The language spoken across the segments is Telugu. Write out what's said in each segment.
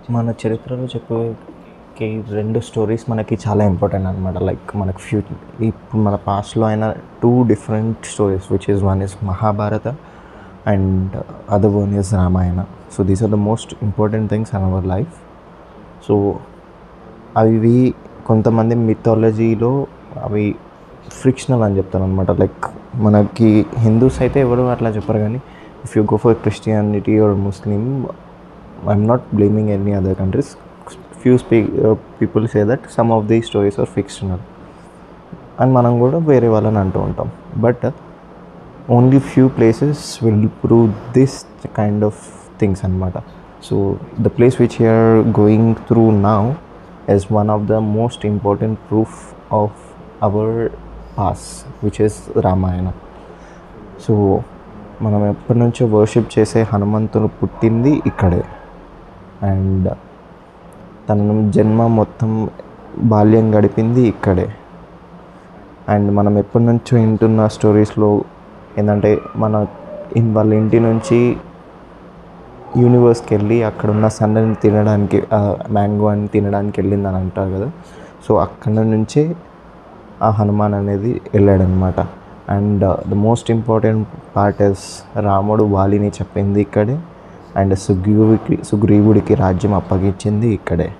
మన చరిత్రలో చెప్పే రెండు స్టోరీస్ మనకి చాలా ఇంపార్టెంట్ అనమాట లైక్ మనకి ఫ్యూ ఇప్పుడు మన పాస్ట్లో అయిన two different stories which is one is Mahabharata and other one is Ramayana so these are the most important things in our life so అవి కొంతమంది మిథాలజీలో అవి ఫ్రిక్షనల్ అని చెప్తాను అనమాట లైక్ మనకి హిందూస్ అయితే ఎవరు అట్లా చెప్పరు కానీ if you go for Christianity or Muslim I'm not blaming any other countries few speak people say that some of the stories are fictional and మనం కూడా వేరే వాళ్ళని అంటూ ఉంటాం but only few places will prove this kind of things అనమాట so the place which you're going through now is one of the most important proof of our past which is Ramayana so మనం ఎప్పటి నుంచో వర్షిప్ చేసే హనుమంతుడు పుట్టింది ఇక్కడే అండ్ తన జన్మ మొత్తం బాల్యం గడిపింది ఇక్కడే అండ్ మనం ఎప్పటి నుంచో వింటున్న స్టోరీస్లో ఏంటంటే మన ఇన్ వాళ్ళ ఇంటి నుంచి యూనివర్స్కి వెళ్ళి అక్కడ ఉన్న సన్నని తినడానికి మ్యాంగో అని తినడానికి వెళ్ళింది అని అంటారు కదా సో అక్కడ నుంచే ఆ హనుమాన్ అనేది వెళ్ళాడనమాట and the most important part is రాముడు వాలిని చెప్పింది ఇక్కడే అండ్ సుగ్రీవుడికి సుగ్రీవుడికి రాజ్యం అప్పగించింది ఇక్కడే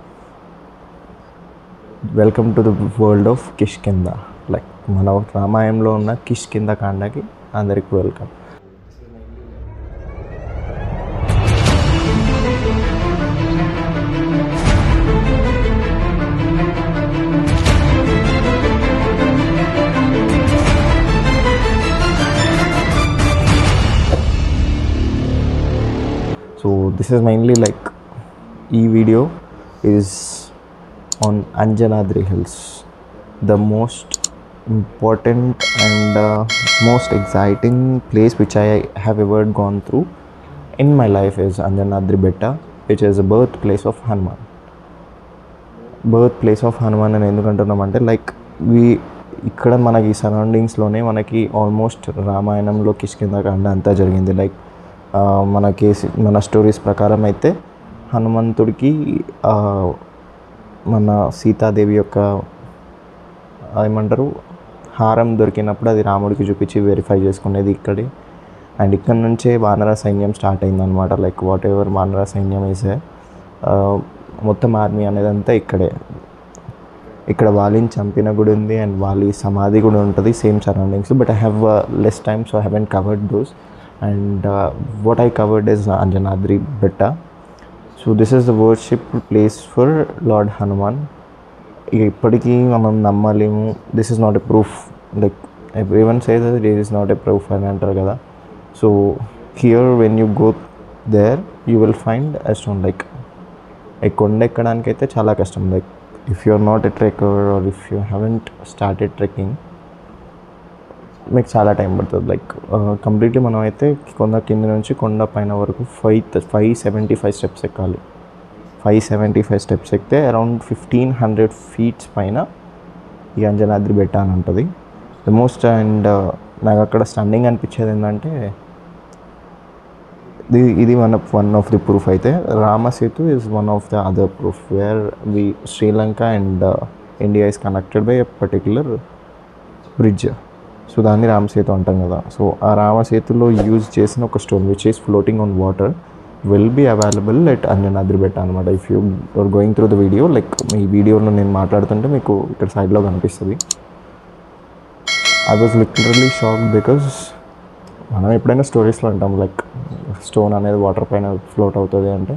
welcome to the world of Kishkinda like మన రామాయణంలో ఉన్న కిష్కింద కాండకి అందరికి welcome so this is mainly like e video is on anjanadri hills the most important and uh, most exciting place which i have ever gone through in my life is anjanadri betta which is a birthplace of hanuman birth place of Hanuman అని ఎందుకు అంటున్నామంటే లైక్ వి ఇక్కడ మనకి సరౌండింగ్స్లోనే మనకి ఆల్మోస్ట్ రామాయణంలో కిష్కిందకాండ అంతా జరిగింది లైక్ మనకి మన స్టోరీస్ ప్రకారం అయితే హనుమంతుడికి మన సీతాదేవి యొక్క ఏమంటారు హారం దొరికినప్పుడు అది రాముడికి చూపించి వెరిఫై చేసుకునేది ఇక్కడే అండ్ ఇక్కడ నుంచే వానర సైన్యం స్టార్ట్ అయిందనమాట లైక్ వాట్ ఎవర్ వానర సైన్యం వేసే మొత్తం ఆర్మీ అనేది అంతా ఇక్కడే ఇక్కడ వాలిని చంపిన గుడి ఉంది అండ్ వాలి సమాధి కూడా ఉంటుంది same surroundings but I have less time so I haven't covered those and what I covered is Anjanadri Betta so this is the worship place for lord Hanuman ఇక ఇప్పటికీ మనం నమ్మలేము this is not a proof like everyone say that it is not a proof అని అంటారు కదా so here when you go there you will find a stone like ఈ కొండ ఎక్కడానికి అయితే చాలా కష్టం like if you are not a trekker or if you haven't started trekking మీకు చాలా టైం పడుతుంది లైక్ కంప్లీట్లీ మనం అయితే కొండ కింద నుంచి కొండ పైన వరకు five five seventy five steps ఎక్కాలి ఫైవ్ సెవెంటీ ఫైవ్ స్టెప్స్ ఎక్కితే అరౌండ్ ఫిఫ్టీన్ హండ్రెడ్ ఫీట్స్ పైన ఈ అంజనాద్రి బెట్ట అని ఉంటుంది ద మోస్ట్ అండ్ నాకు అక్కడ స్టండింగ్ అనిపించేది ఏంటంటే ఇది ఇది one of one of the proof అయితే Ramasetu is one of the other proof where we Sri Lanka and India is connected by a particular bridge so దాన్ని రామసేతు అంటాం కదా సో ఆ రామసేతులో యూజ్ చేసిన ఒక stone which is floating on water will be available at Anjanadri Betta అనమాట if you are going through the video like ఈ వీడియోలో నేను మాట్లాడుతుంటే మీకు ఇక్కడ సైడ్లో కనిపిస్తుంది I was literally shock because మనం ఎప్పుడైనా స్టోరీస్లో అంటాం లైక్ స్టోన్ అనేది వాటర్ పైన ఫ్లోట్ అవుతుంది అంటే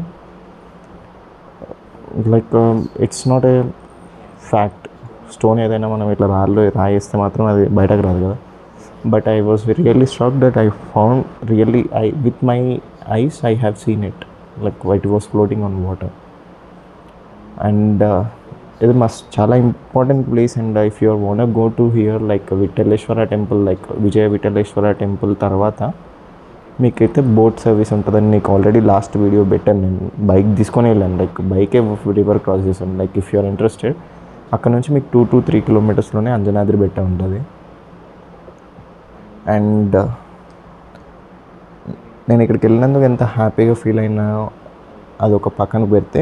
like it's not a fact stone ఏదైనా మనం ఇట్లా రాళ్ళు రాయేస్తే మాత్రం అది బయటకు రాదు కదా but I was really shock that I found really I with my eyes I have seen it like white was floating on water and ఇది మస్ట్ చాలా important place and if you're won go to here like Vitthaleshwara temple like Vijaya Vitthaleshwara temple తర్వాత మీకైతే బోట్ సర్వీస్ ఉంటుందని నీకు ఆల్రెడీ లాస్ట్ వీడియో పెట్టాను నేను బైక్ తీసుకొని వెళ్ళాను లైక్ బైకే రివర్ క్రాస్ చేశాను లైక్ ఇఫ్ యూఆర్ ఇంట్రెస్టెడ్ అక్కడ నుంచి మీకు టూ టు త్రీ కిలోమీటర్స్లోనే అంజనాద్రి బెట్ట ఉంటుంది అండ్ నేను ఇక్కడికి వెళ్ళినందుకు ఎంత హ్యాపీగా ఫీల్ అయినా అదొక పక్కన పెడితే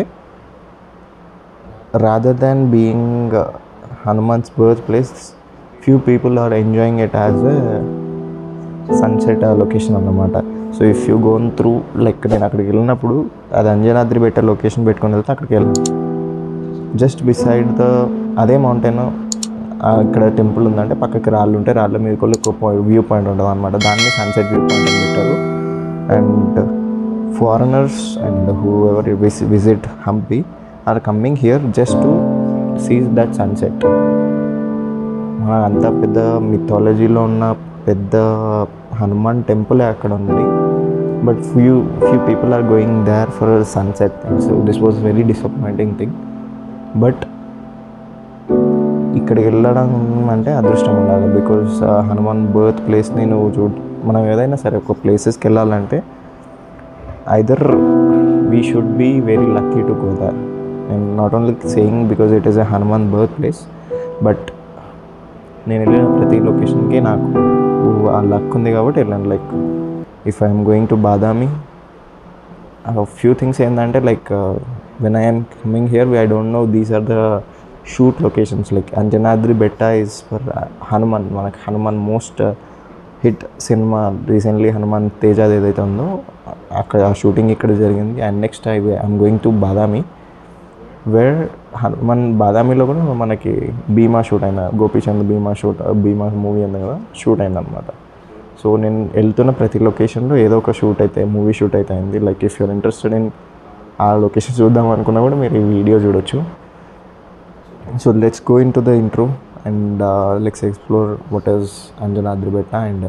rather than being Hanuman's birth place few people are enjoying it as a sunset location అన్నమాట so if you gone through like నేను అక్కడికి వెళ్ళినప్పుడు అది అంజనాద్రి బెట్ట లొకేషన్ పెట్టుకొని వెళ్తే అక్కడికి వెళ్ళాను జస్ట్ బిసైడ్ ద అదే మౌంటైన్ ఇక్కడ టెంపుల్ ఉందంటే పక్కకి రాళ్ళు ఉంటే రాళ్ళ మీద కూడా ఒక వ్యూ పాయింట్ ఉంటుంది అనమాట దాన్ని సన్సెట్ వ్యూ పాయింట్ అని పెట్టారు and foreigners and whoever visit Hampi are coming here just to see that sunset మన అంత పెద్ద మిథాలజీలో ఉన్న పెద్ద హనుమాన్ టెంపులే అక్కడ ఉంది but few few people are going there for sunset so this was very disappointing thing but ఇక్కడికి వెళ్ళడం అంటే అదృష్టం ఉండాలి బికాజ్ హనుమాన్ బర్త్ ప్లేస్ని నువ్వు చూ మనం ఏదైనా సరే ఒక ప్లేసెస్కి వెళ్ళాలంటే either we should be very lucky to go there and not only saying because it is a Hanuman birth place but నేను వెళ్ళిన ప్రతి లొకేషన్కి నాకు ఆ లక్ ఉంది కాబట్టి వెళ్ళాను like if I'm going to Badami few things ఏంటంటే like when I'm coming here I don't know these are the shoot locations like Anjanadri Betta is for Hanuman మనకి Hanuman most hit cinema recently Hanuman తేజాది ఏదైతే ఉందో అక్కడ ఆ షూటింగ్ ఇక్కడ జరిగింది and next I I'm going to Badami where Hanuman బాదామిలో కూడా మనకి భీమా షూట్ అయిన గోపీచంద్ భీమా షూట్ భీమా మూవీ ఉంది కదా షూట్ అయింది అనమాట సో నేను వెళ్తున్న ప్రతి లొకేషన్లో ఏదో ఒక షూట్ అయితే మూవీ షూట్ అయితే అయింది like if your interested in ఆ లొకేషన్ చూద్దాం అనుకున్నా కూడా మీరు ఈ వీడియో చూడొచ్చు so let's go into the intro and let's explore what is Anjanadri Betta and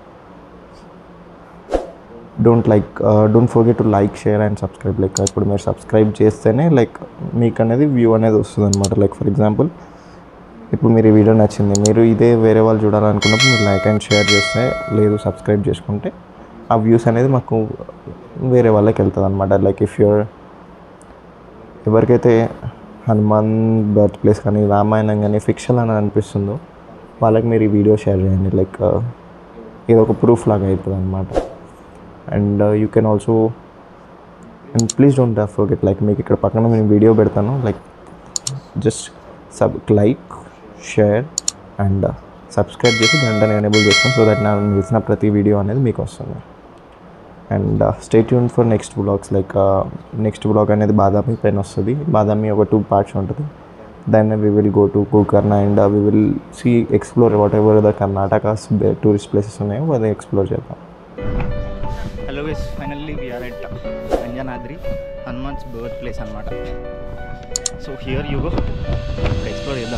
don't like don't forget to like share and subscribe like ఇప్పుడు మీరు సబ్స్క్రైబ్ చేస్తేనే లైక్ మీకు అనేది వ్యూ అనేది వస్తుంది అనమాట లైక్ ఫర్ ఎగ్జాంపుల్ ఇప్పుడు మీరు ఈ వీడియో నచ్చింది మీరు ఇదే వేరే వాళ్ళు చూడాలనుకున్నప్పుడు మీరు లైక్ అండ్ షేర్ చేస్తే లేదు సబ్స్క్రైబ్ చేసుకుంటే ఆ వ్యూస్ అనేది మాకు వేరే వాళ్ళకి వెళ్తుంది అనమాట లైక్ ఇఫ్ యూర్ ఎవరికైతే హనుమాన్ బర్త్ ప్లేస్ కానీ రామాయణం కానీ ఫిక్షన్ అని అనిపిస్తుందో వాళ్ళకి మీరు ఈ వీడియో షేర్ చేయండి లైక్ ఇది ఒక ప్రూఫ్ లాగా అవుతుంది అనమాట and you can also and please don't forget like మీకు ఇక్కడ పక్కన నేను వీడియో పెడతాను like just sub like share and subscribe చేసి గంటని ఎనేబుల్ చేస్తాను సో దట్ నేను చేసిన ప్రతి వీడియో అనేది మీకు వస్తుంది అండ్ స్టేట్ యూన్ for next vlogs like next vlog అనేది బాదామి పైన వస్తుంది బాదామి ఒక టూ పార్ట్స్ ఉంటుంది then we will go to Gokarna and we will see explore what ever the Karnataka's tourist places ఉన్నాయో అది ఎక్స్ప్లోర్ చేద్దాం hello guys finally we're at Anjanadri Hanuman's birth place అనమాట so here you go explore చేద్దాం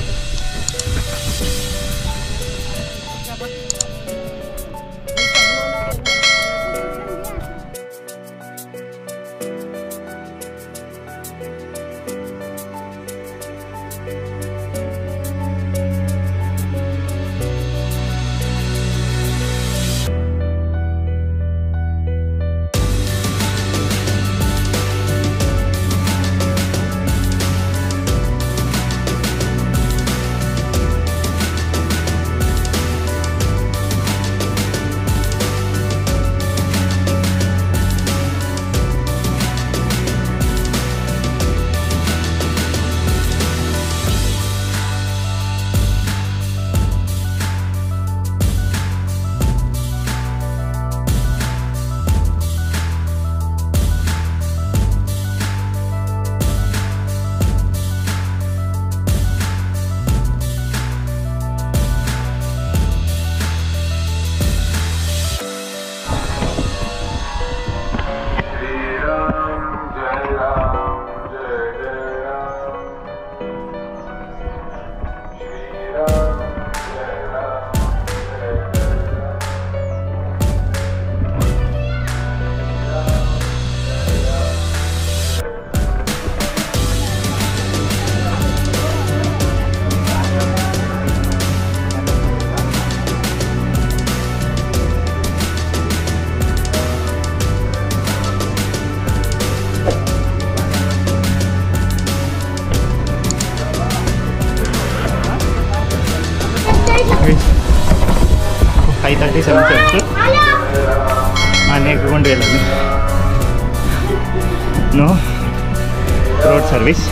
ఫైవ్ థర్టీ సెవెన్ స్టెప్స్ అన్నీ ఎక్కువ వెళ్ళాలి no road service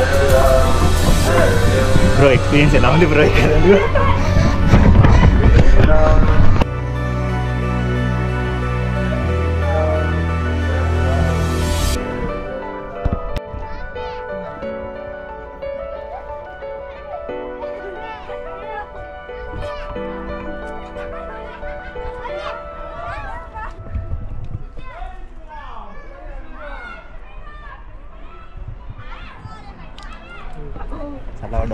bro experience ఎలా ఉంది బ్రో ఇక్కడ చాలా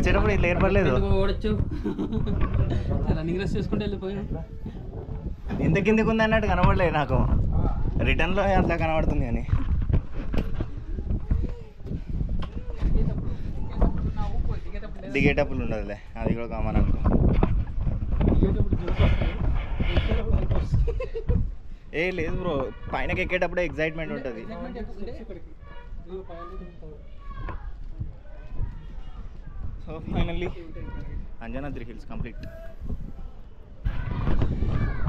వచ్చేటప్పుడు ఇట్లా ఏర్పడలేదు ఎందుకు ఓడొచ్చు రన్నింగ్ రేస్ చేసుకుంటూ వెళ్ళిపోయాం ఎంత కిందకు ఉంది అన్నట్టు కనబడలేదు నాకు రిటర్న్లో అట్లా కనబడుతుంది కానీ దిగేటప్పుడు ఉండదులే అది కూడా కామన్ అనుకో ఏ లేదు బ్రో పైనకి ఎక్కేటప్పుడే ఎగ్జైట్మెంట్ ఉంటుంది so finally Anjanadri hills complete